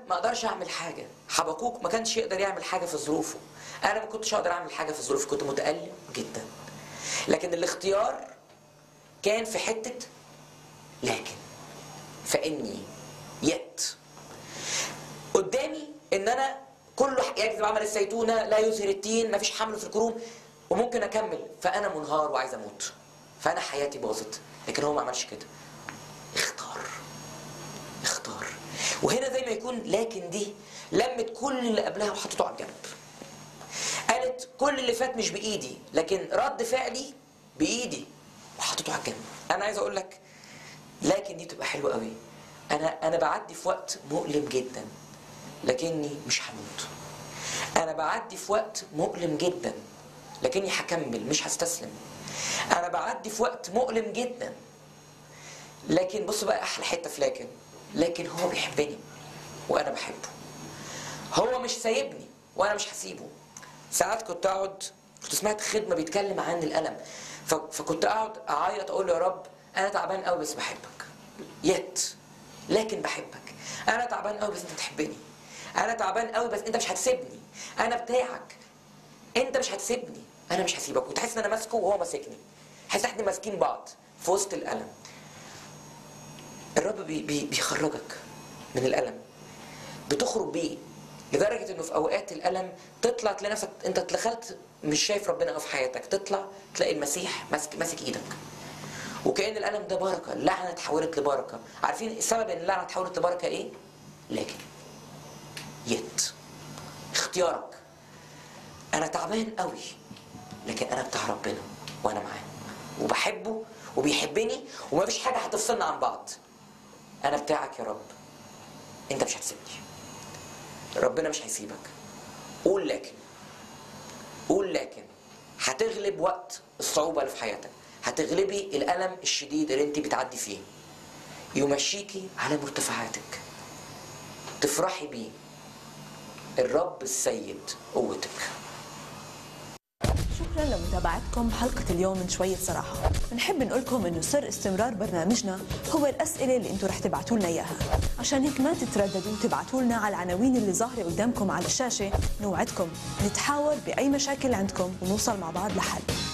ما اقدرش اعمل حاجه حبقوك ما كانش يقدر يعمل حاجه في ظروفه انا ما كنتش اقدر اعمل حاجه في ظروفي كنت متالم جدا لكن الاختيار كان في حته لكن فاني يت قدامي ان انا كله يجذب عمل الزيتونه لا يزهر التين مفيش حمل في الكروم وممكن اكمل فانا منهار وعايز اموت فانا حياتي باظت لكن هو ما عملش كده اختار اختار وهنا زي ما يكون لكن دي لمت كل اللي قبلها وحطته على الجنب قالت كل اللي فات مش بايدي لكن رد فعلي بايدي وحطيته على الجنب انا عايز اقول لك لكن دي بتبقى حلوه قوي انا انا بعدي في وقت مؤلم جدا لكني مش هموت انا بعدي في وقت مؤلم جدا لكني هكمل مش هستسلم انا بعدي في وقت مؤلم جدا لكن بص بقى احلى حته في لكن لكن هو بيحبني وانا بحبه هو مش سايبني وانا مش هسيبه ساعات كنت اقعد كنت سمعت خدمه بيتكلم عن الالم ف- فكنت اقعد اعيط اقول له يا رب انا تعبان قوي بس بحبك يت لكن بحبك انا تعبان قوي بس انت بتحبني انا تعبان قوي بس انت مش هتسيبني انا بتاعك انت مش هتسيبني انا مش هسيبك وتحس ان انا ماسكه وهو ماسكني حس احنا ماسكين بعض في وسط الالم الرب بي بي بيخرجك من الالم بتخرج بيه لدرجه انه في اوقات الالم تطلع تلاقي نفسك انت اتدخلت مش شايف ربنا أوي في حياتك تطلع تلاقي المسيح ماسك ماسك ايدك وكأن الألم ده بركة اللعنة اتحولت لبركة عارفين السبب إن اللعنة اتحولت لبركة إيه؟ لكن يت اختيارك أنا تعبان قوي لكن أنا بتاع ربنا وأنا معاه وبحبه وبيحبني ومفيش حاجة هتفصلنا عن بعض أنا بتاعك يا رب أنت مش هتسيبني ربنا مش هيسيبك قول لكن قول لكن هتغلب وقت الصعوبة اللي في حياتك هتغلبي الألم الشديد اللي انت بتعدي فيه يمشيكي على مرتفعاتك تفرحي بيه الرب السيد قوتك شكرا لمتابعتكم حلقة اليوم من شوية صراحة بنحب نقول لكم انه سر استمرار برنامجنا هو الأسئلة اللي انتم رح تبعتوا لنا إياها عشان هيك ما تترددوا تبعتوا لنا على العناوين اللي ظاهرة قدامكم على الشاشة نوعدكم نتحاور بأي مشاكل عندكم ونوصل مع بعض لحل